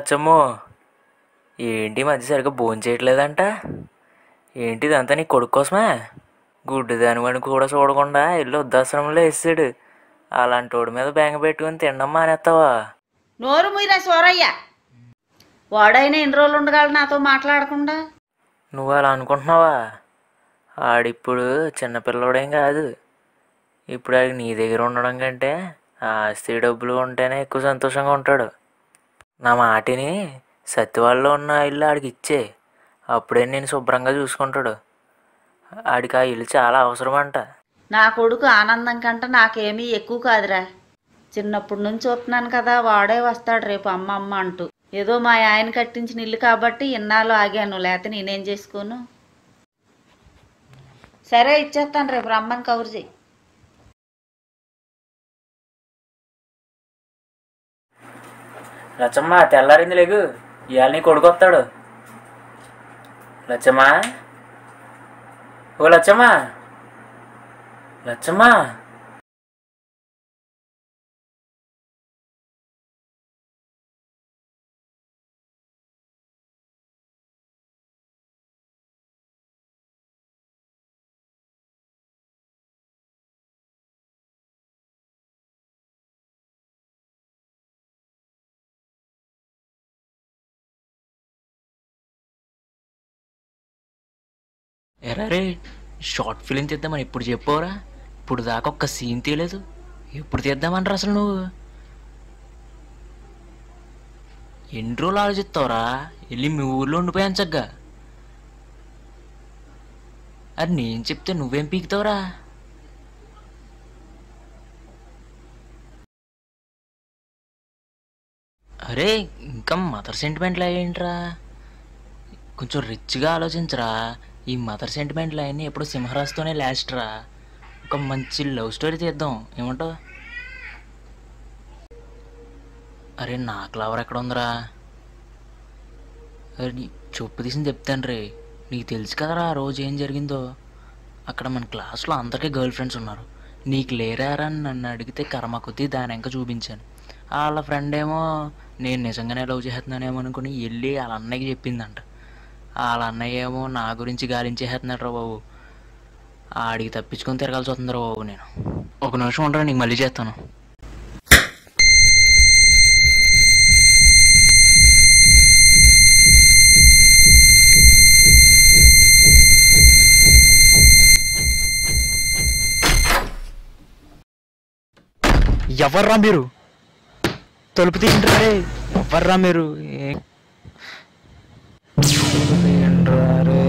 లచ్చమ్మో ఏంటి ఈ మధ్య సరిగ్గా భోజనం చేయట్లేదంట ఏంటి ఇదంతా నీ కొడుకు కోసమే గుడ్డు దాని వాడిని కూడా చూడకుండా ఇల్లు వృద్ధాశ్రమంలో వేసాడు అలాంటి వాడి మీద బెంగ పెట్టుకుని తినడం మానేస్తావా నోరు మీరా సోరయ్య వాడైనా ఎన్ని రోజులు ఉండగలడు నాతో మాట్లాడకుండా నువ్వు అలా అనుకుంటున్నావా ఆడిప్పుడు చిన్నపిల్లడేం కాదు ఇప్పుడు ఆడికి నీ దగ్గర ఉండడం కంటే ఆ ఆస్తి డబ్బులు ఉంటేనే ఎక్కువ సంతోషంగా ఉంటాడు నా మాటిని సత్యవాళ్ళలో ఉన్న ఇల్లు ఆడికి ఇచ్చే అప్పుడే నేను శుభ్రంగా చూసుకుంటాడు ఆడికి ఆ ఇల్లు చాలా అవసరం అంట నా కొడుకు ఆనందం కంటే నాకేమీ ఎక్కువ కాదురా చిన్నప్పటి నుంచి చూస్తున్నాను కదా వాడే వస్తాడు రేపు అమ్మ అమ్మ అంటూ ఏదో మా ఆయన కట్టించిన ఇల్లు కాబట్టి ఇన్నాళ్ళు ఆగాను లేకపోతే నేనేం చేసుకోను సరే ఇచ్చేస్తాను రేపు రమ్మని కవర్ చెయ్యి లచ్చమ్మ తెల్లారింది లేగు ఇవాళ నీ కొడుకు వస్తాడు లచ్చమ్మా ఓ లచ్చమ్మా లచ్చమ్మా ఎరా రే షార్ట్ ఫిలిం తీద్దామని ఎప్పుడు చెప్పావురా ఇప్పుడు దాకా ఒక్క సీన్ తీయలేదు ఎప్పుడు తీద్దామంటారు అసలు నువ్వు ఎన్ని రోజులు ఆలోచిస్తావురా వెళ్ళి మీ ఊర్లో ఉండిపోయాను చక్కగా అది నేను చెప్తే నువ్వేం పీకుతావురా అరే ఇంకా మదర్ సెంటిమెంట్లు ఏంట్రా కొంచెం రిచ్గా ఆలోచించరా ఈ మదర్ సెంటిమెంట్లు అవన్నీ ఎప్పుడు సింహరాజుతోనే లాస్ట్ రా ఒక మంచి లవ్ స్టోరీ తీద్దాం ఏమంటావు అరే నాకు లవర్ ఎక్కడ ఉందిరా అరే నీ చెప్పు తీసి చెప్తాను రే నీకు తెలుసు కదరా ఆ రోజు ఏం జరిగిందో అక్కడ మన క్లాస్లో అందరికీ గర్ల్ ఫ్రెండ్స్ ఉన్నారు నీకు లేరారా అని నన్ను అడిగితే కర్మ కొద్దీ దాని వెంక చూపించాను వాళ్ళ ఫ్రెండ్ ఏమో నేను నిజంగానే లవ్ చేస్తున్నానేమో అనుకుని వెళ్ళి వాళ్ళ అన్నయ్యకి చెప్పిందంట వాళ్ళ అన్నయ్య ఏమో నా గురించి గాలించేస్తున్నాడు రా బాబు ఆడికి తప్పించుకొని తిరగాల్సి వస్తుంది రా బాబు నేను ఒక నిమిషం ఉండరా నీకు మళ్ళీ చేస్తాను ఎవర్రా మీరు తలుపు తీయండిరే ఎవర్రా మీరు ఏ- ఏంట్రా రే?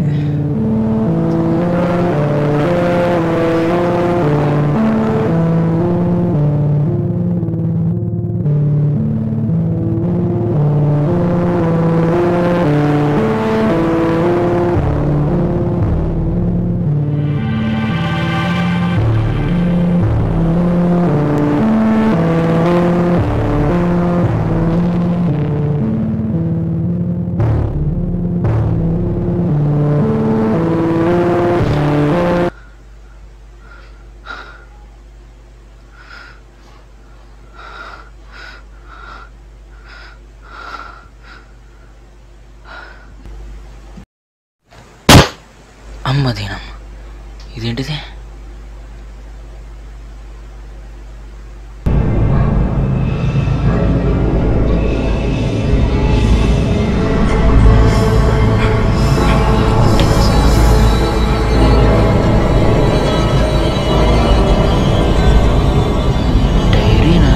అమ్మ దీనమ్మ ఇదేంటిది డైరీనా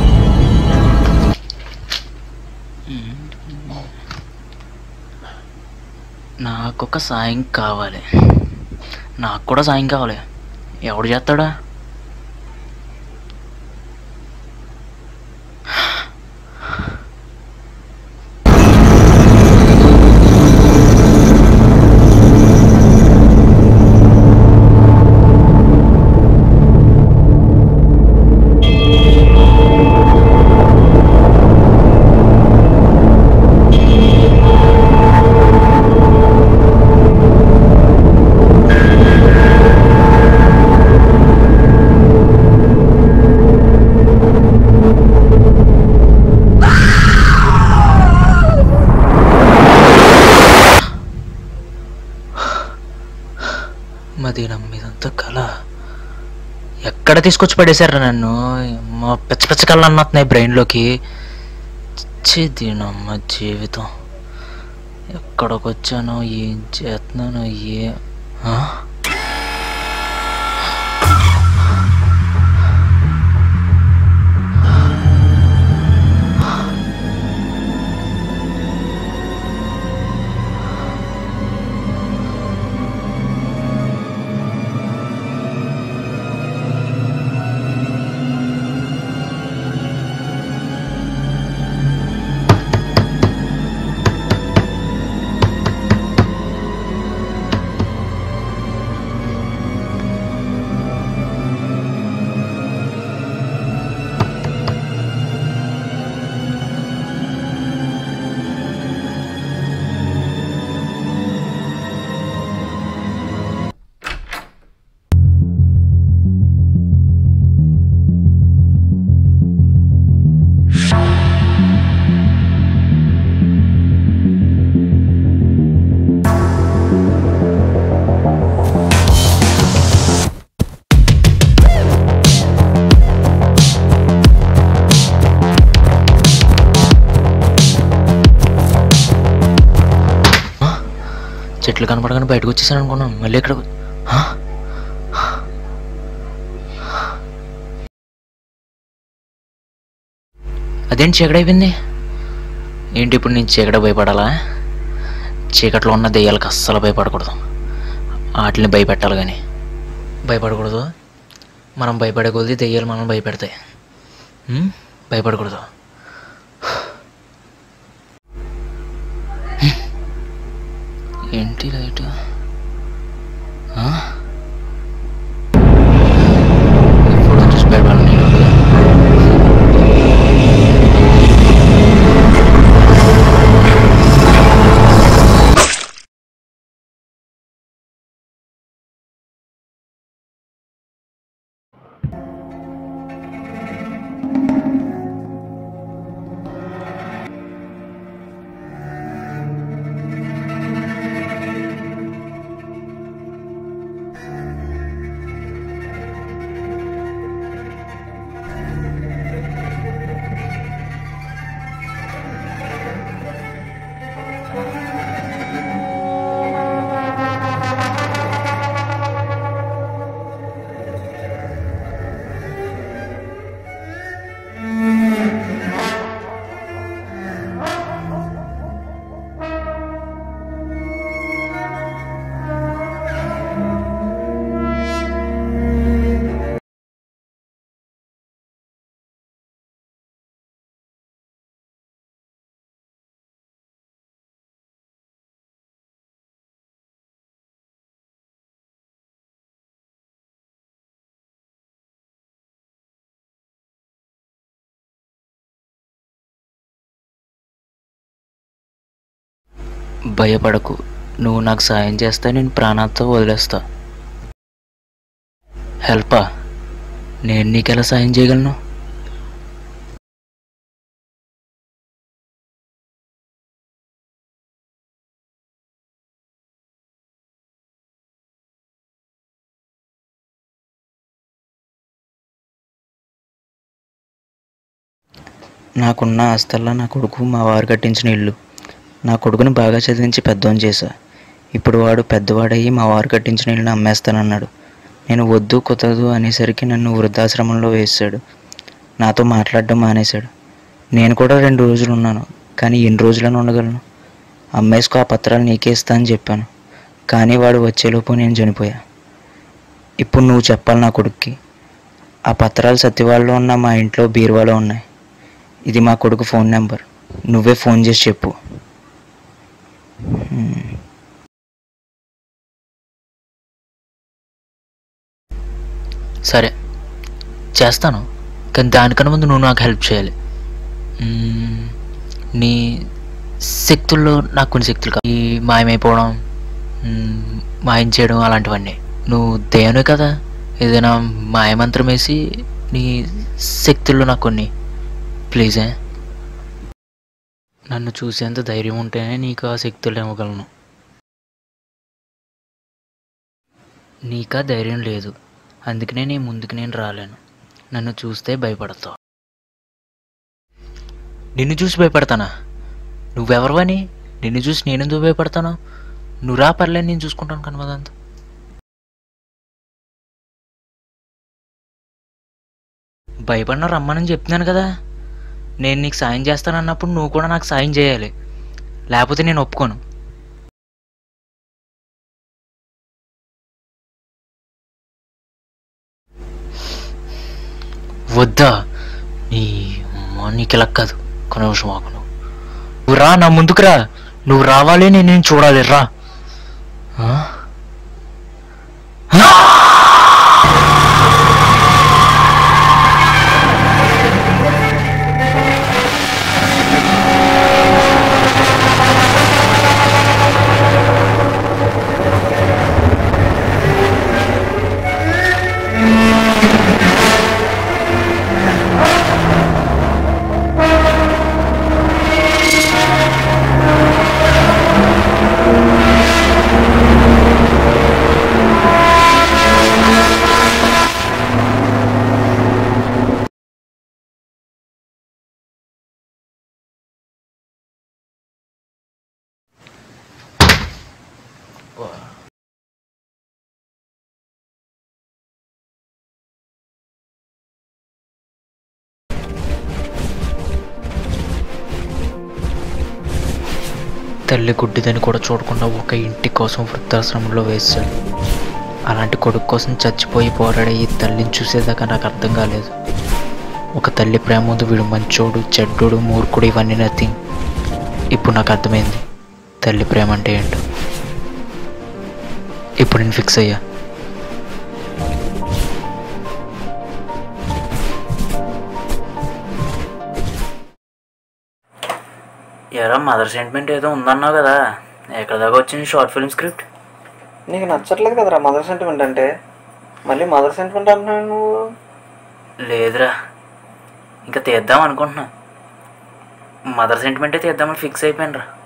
నాకొక సాయం కావాలి నాకు కూడా సాయం కావాలి ఎవడు చేస్తాడా మాది నమ్మిదంతా కళ ఎక్కడ తీసుకొచ్చి పడేశారు నన్ను మా పిచ్చ పిచ్చ కళ్ళు అన్నట్టున్నాయి బ్రెయిన్లోకి దీనమ్మ జీవితం ఎక్కడికి వచ్చానో ఏం చేస్తున్నానో ఏ ఆ? చెట్లు కనపడగానే బయటకు వచ్చేసాను అనుకున్నాను మళ్ళీ ఇక్కడ అదేంటి చీకటి అయిపోయింది ఏంటి ఇప్పుడు నేను చీకట భయపడాలా చీకట్లో ఉన్న దెయ్యాలకు అస్సలు భయపడకూడదు వాటిని భయపెట్టాలి కానీ భయపడకూడదు మనం భయపడే కొద్దీ దెయ్యాలు మనం భయపెడతాయి ఉం? భయపడకూడదు ఏంటి లైట్ ఫోటో చూసి భయపడాలి భయపడకు నువ్వు నాకు సాయం చేస్తే నేను ప్రాణాలతో వదిలేస్తా హెల్పా నేను నీకెలా సాయం చేయగలను నాకున్న ఆస్తల్లా నా కొడుకు మా వారు కట్టించిన ఇల్లు నా కొడుకుని బాగా చదివించి పెద్దోని చేశా ఇప్పుడు వాడు పెద్దవాడయ్యి మా వారు కట్టించిన ఇల్లుని అమ్మేస్తానన్నాడు నేను వద్దు కుదరదు అనేసరికి నన్ను వృద్ధాశ్రమంలో వేసాడు నాతో మాట్లాడడం మానేశాడు నేను కూడా రెండు రోజులు ఉన్నాను కానీ ఎన్ని రోజులను ఉండగలను అమ్మేసుకో ఆ పత్రాలు నీకే ఇస్తా అని చెప్పాను కానీ వాడు వచ్చేలోపు నేను చనిపోయా ఇప్పుడు నువ్వు చెప్పాలి నా కొడుక్కి ఆ పత్రాలు సత్యవాడలో ఉన్న మా ఇంట్లో బీరువాలో ఉన్నాయి ఇది మా కొడుకు ఫోన్ నెంబర్ నువ్వే ఫోన్ చేసి చెప్పు హ్మ్. సరే చేస్తాను కానీ దానికన్నా ముందు నువ్వు నాకు హెల్ప్ చేయాలి మ్మ్, నీ శక్తుల్లో నాకు కొన్ని శక్తులు కావాలి. ఈ మాయమైపోవడం మ్మ్, మాయం చేయడం అలాంటివన్నీ నువ్వు దేవునే కదా ఏదైనా మాయమంత్రం వేసి నీ శక్తుల్లో నాకు కొన్ని ప్లీజే నన్ను చూసేంత ధైర్యం ఉంటేనే నీకు ఆ శక్తులు ఇవ్వగలను నీకా ధైర్యం లేదు అందుకనే నీ ముందుకు నేను రాలేను నన్ను చూస్తే భయపడతావు నిన్ను చూసి భయపడతానా నువ్వెవరివని నిన్ను చూసి నేనెందుకు భయపడతాను నువ్వు రా పర్లేదు నేను చూసుకుంటాను కనమదంత భయపడిన రమ్మని చెప్తున్నాను కదా నేను నీకు సాయం చేస్తానన్నప్పుడు నువ్వు కూడా నాకు సాయం చేయాలి లేకపోతే నేను ఒప్పుకోను వద్దా నీ అమ్మ నీకు ఇలా కాదు ఒక నిమిషం ఆగు నువ్వు నువ్వు రా నా ముందుకు రా నువ్వు రావాలి నేను నేను చూడాలి రా ఆ? ఆ! తల్లి గుడ్డిదని కూడా చూడకుండా ఒక ఇంటి కోసం వృద్ధాశ్రమంలో వేశాడు అలాంటి కొడుకు కోసం చచ్చిపోయి పోరాడే ఈ తల్లిని చూసేదాకా నాకు అర్థం కాలేదు ఒక తల్లి ప్రేమ ముందు వీడు మంచోడు చెడ్డోడు మూర్ఖుడు ఇవన్నీ నథింగ్ ఇప్పుడు నాకు అర్థమైంది తల్లి ప్రేమ అంటే ఏంటో ఇప్పుడు నేను ఫిక్స్ అయ్యా ఎరా మదర్ సెంటిమెంట్ ఏదో ఉందన్నావు కదా ఎక్కడ దాకా వచ్చింది షార్ట్ ఫిల్మ్ స్క్రిప్ట్ నీకు నచ్చట్లేదు కదరా మదర్ సెంటిమెంట్ అంటే మళ్ళీ మదర్ సెంటిమెంట్ అంటున్నావు నువ్వు లేదురా ఇంకా తీద్దాం అనుకుంటున్నా మదర్ సెంటిమెంటే తీద్దామని ఫిక్స్ అయిపోయాను రా